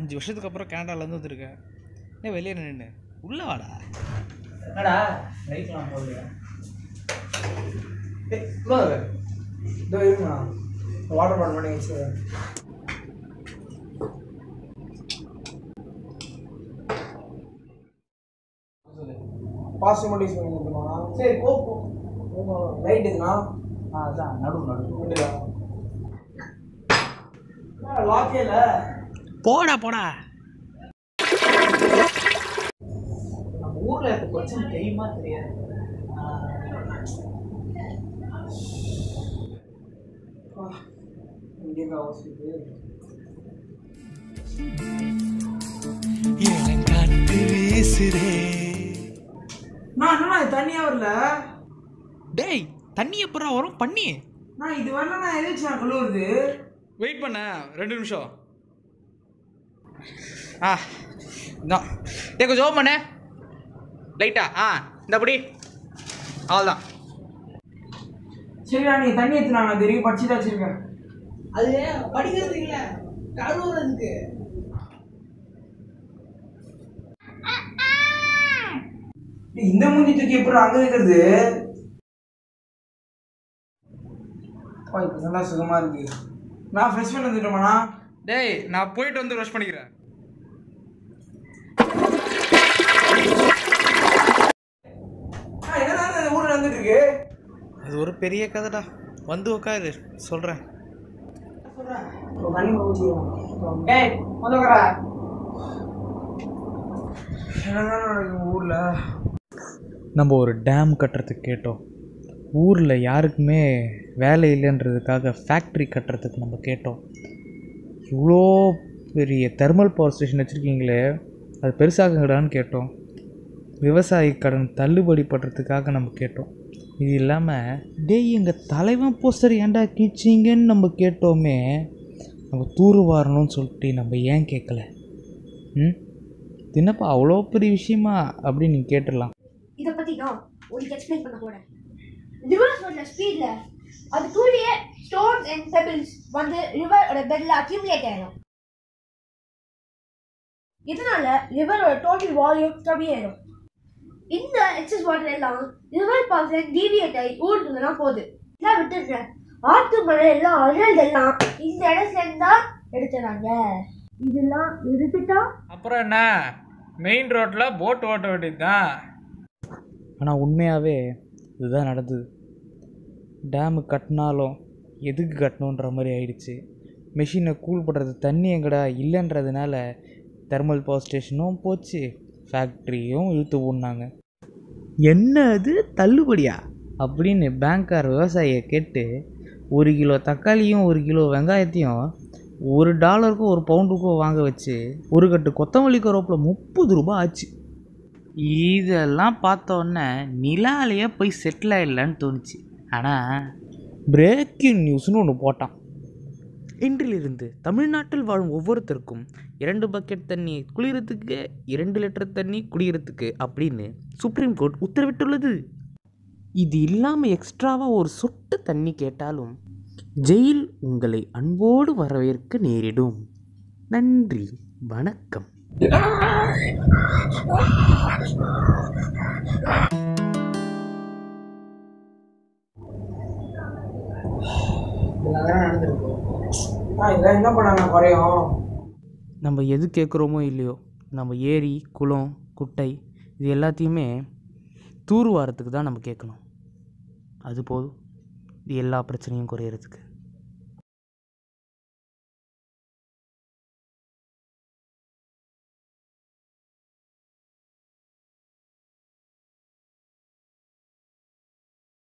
அஞ்சு வருஷத்துக்கு அப்புறம் கனடாலேருந்து வந்திருக்கேன் என்ன வெளியே நின்று உள்ளே வாடா என்னடா லைட்லாம் போடலையா இதோ இருங்கண்ணா வாட்டர் பாட்டில் பண்ணி வச்சு பாஸ் மட்டும் யூஸ் பண்ணி கொடுத்துருவாங்க சரி போ போ லைட் எதுனா ஆ அதான் நடு நடு லாக்கே இல்லை போடா போடா நம்ம ஊரில் இருக்க பிரச்சனை தெரியுமா தெரியாது இங்கே அவசியம் காற்று வீசுதே நான் என்னண்ணா இது தண்ணியாக வரல டேய் தண்ணி எப்பறம் வரும் பண்ணி நான் இது வரல நான் எதாச்சும் நான் கழுவுறது வெயிட் பண்ண ரெண்டு நிமிஷம் ஆ இதான் டே கொஞ்சம் ஓப்பன் பண்ணு லைட்டா ஆ இந்தபடி அவ்வளோதான் சரிண்ணா நீங்கள் தண்ணி எடுத்துனாங்க அது வரைக்கும் படிச்சு தான் வச்சிருக்கேன் அது படிக்கிறது இல்லை கழுவுறதுக்கு டேய், இந்த மூஞ்சி தூக்கி எப்படி அங்கே இருக்கிறது அப்பா இப்போ நல்லா சுகமா இருக்கு நான் ஃப்ரெஷ் பண்ணி வந்துட்டோமாண்ணா டேய் நான் போயிட்டு வந்து ப்ரஷ் பண்ணிக்கிறேன் ஆ என்னதான் இந்த ஊரில் வந்துட்டு இருக்கு அது ஒரு பெரிய கதைடா வந்து உட்காரு சொல்கிறேன் ஒரு தண்ணி ஊற்றிடுவோம் டேய் முதல்ல என்னதான் நடக்குது ஊரில் நம்ம ஒரு டேம் கட்டுறதுக்கு கேட்டோம் ஊரில் யாருக்குமே வேலை இல்லைன்றதுக்காக ஃபேக்ட்ரி கட்டுறதுக்கு நம்ம கேட்டோம் இவ்வளோ பெரிய தெர்மல் பவர் ஸ்டேஷன் வச்சுருக்கீங்களே அது பெருசாகுங்கடான்னு கேட்டோம் விவசாய கடன் தள்ளுபடி பண்ணுறதுக்காக நம்ம கேட்டோம் இது இல்லாமல் டேய் எங்கள் தலைவன் போஸ்டர் ஏன்டா கீச்சிங்கன்னு நம்ம கேட்டோமே நம்ம தூரு வாரணும்னு சொல்லிட்டு நம்ம ஏன் கேட்கல ம் இது என்னப்பா அவ்வளோ பெரிய விஷயமா அப்படின்னு நீங்கள் கேட்டுடலாம் இதை பற்றி தான் உங்களுக்கு எக்ஸ்பிளைன் பண்ண போகிறேன் ரிவர்ஸ் வந்த ஸ்பீடில் அது கூடிய ஸ்டோன்ஸ் அண்ட் பெபிள்ஸ் வந்து ரிவரோட பெட்டில் அக்யூமுலேட் ஆயிடும் இதனால ரிவரோட டோட்டல் வால்யூம் கம்மியாயிடும் இந்த எக்ஸஸ் வாட்டர் எல்லாம் ரிவர் பாக்ஸில் டீவியேட் ஆகி ஊருக்குள்ள தான் போகுது எல்லாம் விட்டுடுறேன் ஆற்று மழை எல்லாம் அழல் எல்லாம் இந்த இடத்துல இருந்தா எடுத்துறாங்க இதெல்லாம் நிறுத்திட்டா அப்புறம் என்ன மெயின் ரோட்டில் போட் ஓட்ட வேண்டியது தான் ஆனால் உண்மையாகவே இதுதான் நடந்தது டேமு கட்டினாலும் எதுக்கு கட்டணுன்ற மாதிரி ஆயிடுச்சு மெஷினை கூல் பண்ணுறது தண்ணி எங்கடா இல்லைன்றதுனால தெர்மல் பவர் ஸ்டேஷனும் போச்சு ஃபேக்ட்ரியும் இழுத்து ஊடினாங்க என்ன அது தள்ளுபடியா அப்படின்னு பேங்க்கார் விவசாயியை கேட்டு ஒரு கிலோ தக்காளியும் ஒரு கிலோ வெங்காயத்தையும் ஒரு டாலருக்கும் ஒரு பவுண்டுக்கும் வாங்க வச்சு ஒரு கட்டு கொத்தமல்லி கருவேப்பில் முப்பது ரூபாய் ஆச்சு இதெல்லாம் பார்த்தோன்னே நிலாலேயே போய் செட்டில் ஆயிடலான்னு தோணுச்சு ஆனால் பிரேக்கிங் நியூஸ்னு ஒன்று போட்டான் இன்றிலிருந்து தமிழ்நாட்டில் வாழும் ஒவ்வொருத்தருக்கும் இரண்டு பக்கெட் தண்ணி குளிரத்துக்கு இரண்டு லிட்டர் தண்ணி குடிக்கிறதுக்கு அப்படின்னு சுப்ரீம் கோர்ட் உத்தரவிட்டுள்ளது இது இல்லாமல் எக்ஸ்ட்ராவாக ஒரு சொட்டு தண்ணி கேட்டாலும் ஜெயில் உங்களை அன்போடு வரவேற்க நேரிடும் நன்றி வணக்கம் இதெல்லாம் தானே நடந்திருக்கு ஆ இதெல்லாம் என்ன பண்ணாங்க குறையும் நம்ம எது கேட்குறோமோ இல்லையோ நம்ம ஏரி குளம் குட்டை இது எல்லாத்தையுமே தூர்வாரத்துக்கு தான் நம்ம கேட்கணும் அது போதும் இது எல்லா பிரச்சனையும் குறையிறதுக்கு